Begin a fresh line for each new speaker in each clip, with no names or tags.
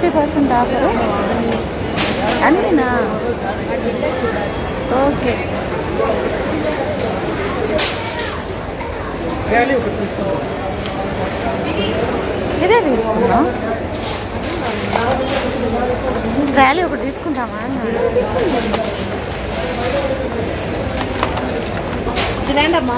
Fifty percent offer అన్నీనా okay
rally ఒకటి తీసుకుంటాం
ఇదే తీసుకుందాం ట్రాలీ ఒకటి తీసుకుంటామా
రండమ్మా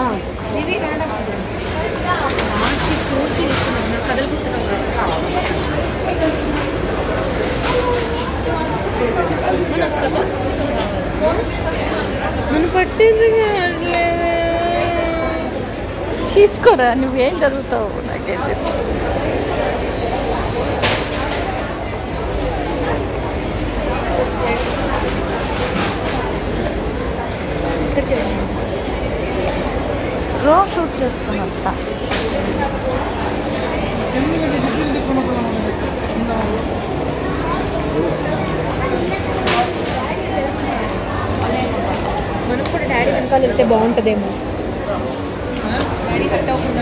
నన్ను పట్టించట్లేదు తీసుకోరా నువ్వేం చదువుతావు నాకేం తెలుసు రో షూట్ చేసుకొని వస్తా
మనం కూడా డాడీ వెనకాల వెళ్తే బాగుంటుందేమో డాడీ కట్ అవ్వకుండా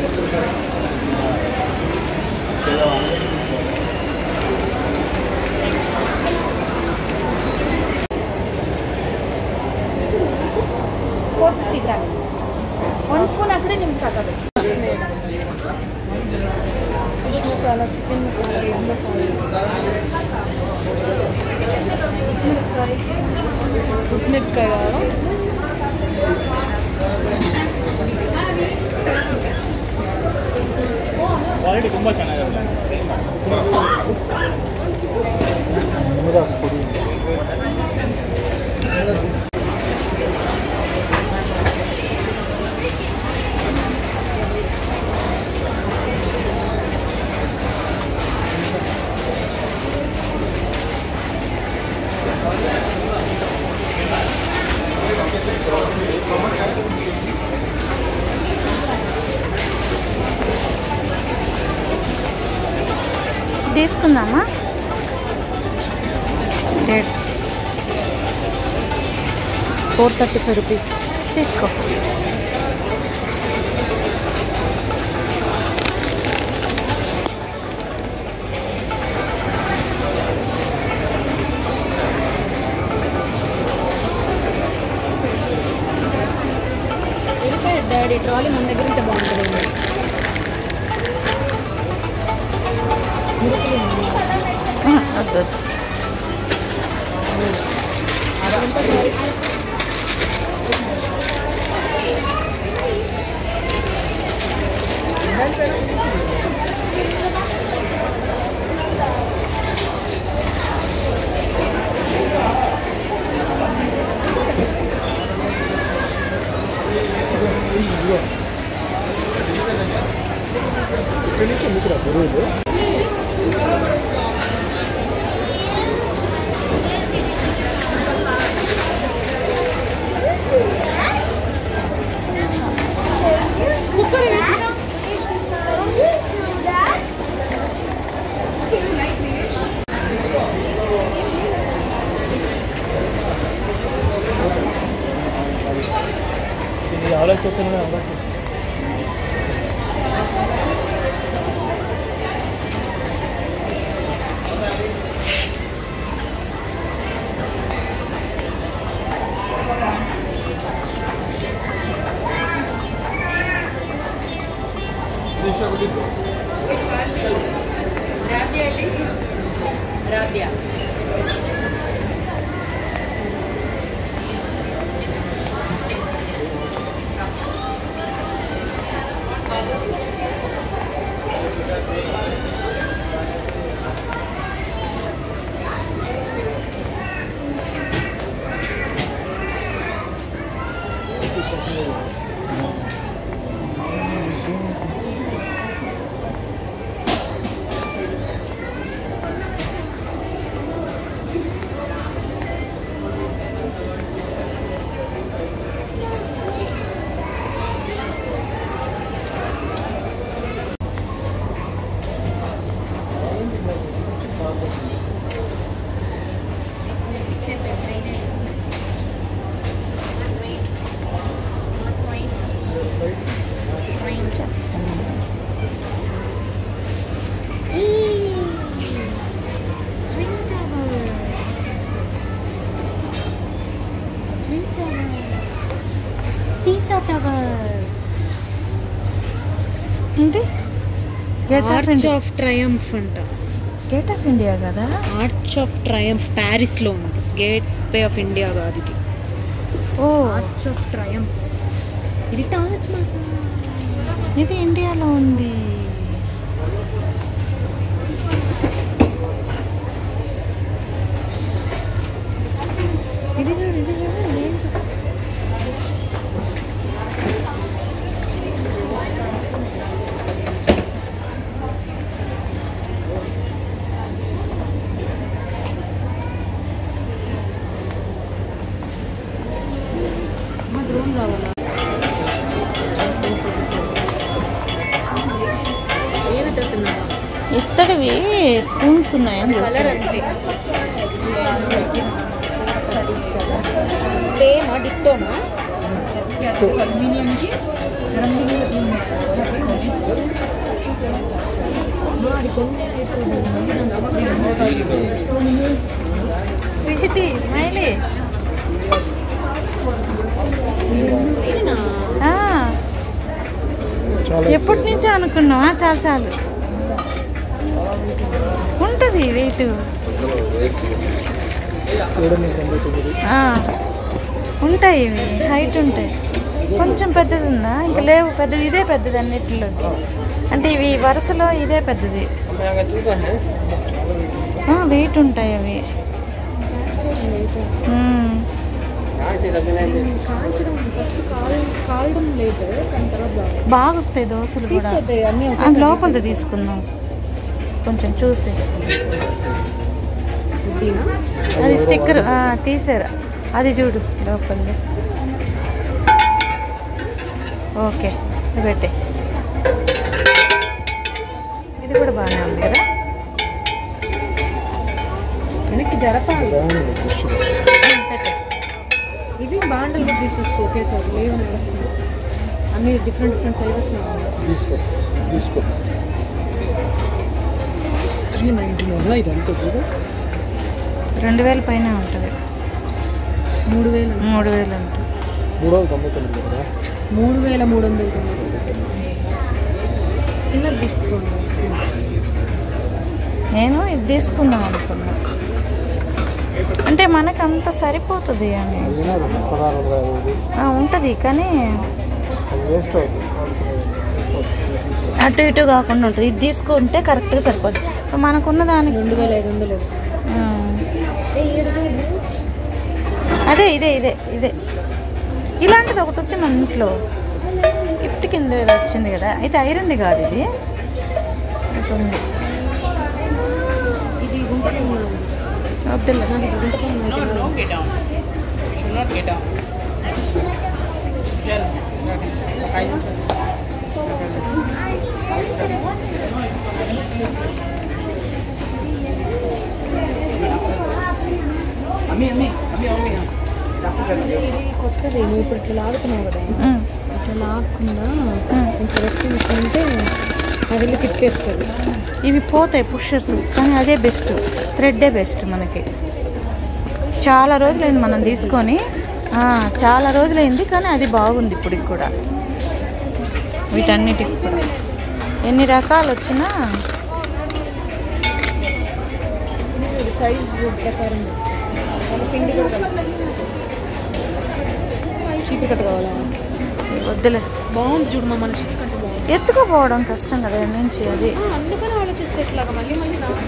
ಫೋರ್ ಫಿಫ್ಟಿ ಗ್ರಾಮ್ ಒಂದು ಸ್ಪೂನ್ ಹಾಕಿದ್ರೆ ನಿಮ್ಗೆ ಸಾಕಾಗುತ್ತೆ fish masala chicken masala egg masala ಉಪ್ಪಿನಕಾಯಿ ಕಾవాలా
ಕ್ವಾಲಿಟಿ ತುಂಬ ಚೆನ್ನಾಗಿದೆ ಪುಡಿ
తీసుకుందామా dates four thirty five rupees తీసుకో
వెళ్ళిపోయాడు డాడీ ట్రాలీ మన దగ్గర ఉంటే బాగుంటుంది
ఆ, వద్దు వద్దు.
ఇక్కడి నుంచి ఎందుకురా బరువులు ఇది ఆలోచిస్తున్నాను ఆలోచన
gate of
arch
India
of triumph అంట
గేట్ ఆఫ్ ఇండియా కదా
ఆర్చ్ ఆఫ్ ట్రయంఫ్ ప్యారిస్లో ఉంది గేట్ వే ఆఫ్ ఇండియా కాదు ఇది
ఓ
ఆర్చ్ ఆఫ్ ట్రయంఫ్ ఇది తాజ్ మహల్
ఇది ఇండియాలో ఉంది
ఇది చూడు ఇది చూడు ఏంటి? మా డ్రోన్ కావాలా ఏమి తెస్తున్నావా
ఇత్తడివి స్పూన్స్ ఉన్నాయని
కలర్
చూస్తున్నా.
అంతే సేమ్ డిక్టోనా
స్వీటీ స్మైలీ ఆ,
చాలా
ఎప్పటి నుంచో అనుకున్నావా చాలు చాలు ఉంటుంది వెయిట్
ఏడు వందల తొంభై తొమ్మిది
ఉంటాయి ఇవి హైట్ ఉంటాయి కొంచెం పెద్దది ఉందా ఇంకా లేవు పెద్దది ఇదే పెద్దది అన్నిటిలో అంటే ఇవి వరుసలో ఇదే పెద్దది వెయిట్ ఉంటాయి అవి మ్మ్.
కాల్చడం ఫస్ట్ కాల్ కాలడం లేదు కానీ తర్వాత బాగా
బాగా వస్తాయి దోశలు కూడా
తీసుకొద్దాయి అన్నీ
ఆ, లోపలిది తీసుకుందాం కొంచెం చూసి
ఉద్దీనా
అది స్టిక్కర్ తీసారు అది చూడు లోపలిది ఓకే ఇది పెట్టే ఇది కూడా బాగానే ఉంది కదా
వెనక్కి జరపాలి
బాగుంది ఫిష్
ఉమ్, పెట్టే
ఇవి బాండలు కూడా తీసేసుకో ఒకేసారి లేవు నడుస్తుంది అన్ని డిఫరెంట్ డిఫరెంట్ సైజెస్
తీసుకో తీసుకో త్రీ నైంటీన్ ఉన్నా ఇదంతా కూడా
రెండు వేల పైన ఉంటుంది
మూడు వేలు
మూడు వేలు ఉంటుంది
మూడు వందల తొంభై తొమ్మిది కదా
మూడు వేల మూడు వందల తొంభై చిన్నది తీసుకోండి
నేను ఇది తీసుకుందాం అనుకున్నా అంటే మనకు అంత సరిపోతుంది అని
అది రెండు పదహారు వందల యాభై ఐదు
ఆ, ఉంటుంది కానీ
అది వేస్ట్ అవుతుంది
అటు ఇటు కాకుండా ఉంటుంది ఇది తీసుకుంటే కరెక్ట్గా సరిపోతుంది ఇప్పుడు మనకున్న దానికి
రెండు వేల ఐదు వందలు
ఆ, అదే ఇదే ఇదే ఇదే ఇలాంటిది ఒకటి వచ్చి మన ఇంట్లో గిఫ్ట్ కింద ఏదో వచ్చింది కదా అయితే ఐరన్ది కాదు ఇది ఒకటి ఉంది
ఇది గుంటకమ్మ
వద్దులే
నాకు ఇది గుంటకమ్మ
get down. Should not get down. Yes. I Ami, Ami, Ami, Ami.
ఇది కొత్తది నువ్వు ఇప్పుడు ఇట్లా లాగుతున్నావు కదా
ఉమ్,
ఇట్లా లాగకుండా
ఉమ్.
ఇంట్లో పెట్టుకుంటే అది వెళ్ళి తిప్పేస్తుంది
ఇవి పోతాయి పుషర్స్ కానీ అదే బెస్ట్ థ్రెడ్డే బెస్ట్ మనకి చాలా రోజులైంది మనం తీసుకొని ఆ, చాలా రోజులైంది కానీ అది బాగుంది ఇప్పటికి కూడా వీటన్నిటికి కూడా ఎన్ని రకాలు వచ్చినా
సైజ్ ప్రకారం మన పిండి కూడా చీపి కట్ట కావాలా
వద్దులే
బాగుంది చూడు మా మన చీపి కట్ట బాగుంది
ఎత్తుకుపోవడం కష్టం కదా ఎక్కడి నుంచి అది
ఆ, అందుకని ఆలోచిస్తే ఇట్లాగా మళ్ళీ మళ్ళీ నాకు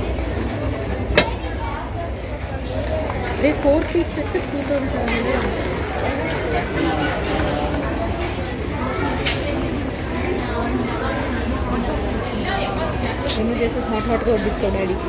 రే four piece set two thousand five hundred ఎన్నో చేసేసి హాట్ హాట్గా వడ్డిస్తావు డాడీకి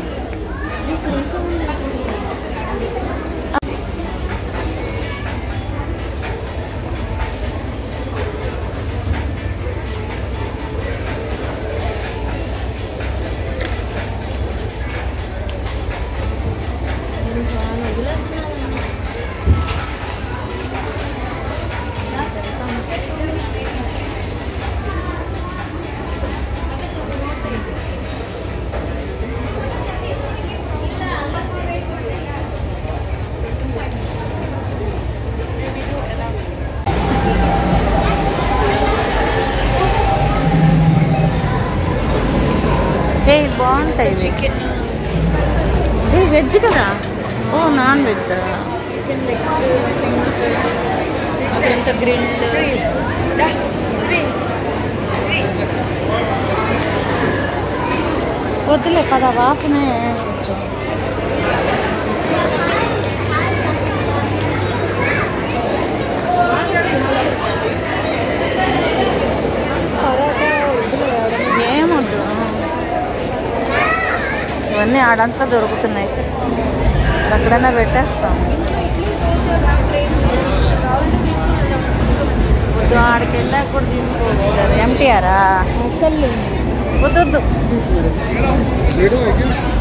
నేను చాలా వదిలేస్తున్నాను
ఏ ఇవి బాగుంటాయి ఇవి.
చికెన్
ఏ వెజ్ కదా ఓ non veg
chicken legs wings అక్కడంతా గ్రిల్
వద్దులే పద వాసనే కొంచెం ఏమొద్దు ఇవన్నీ ఆడంతా దొరుకుతున్నాయి ఎక్కడైనా పెట్టేస్తాం వద్దు ఆడికి వెళ్ళాక కూడా తీసుకోవచ్చు కదా ఎంటీఆరా
అసలు
వద్దు వద్దు
లేడు అయితే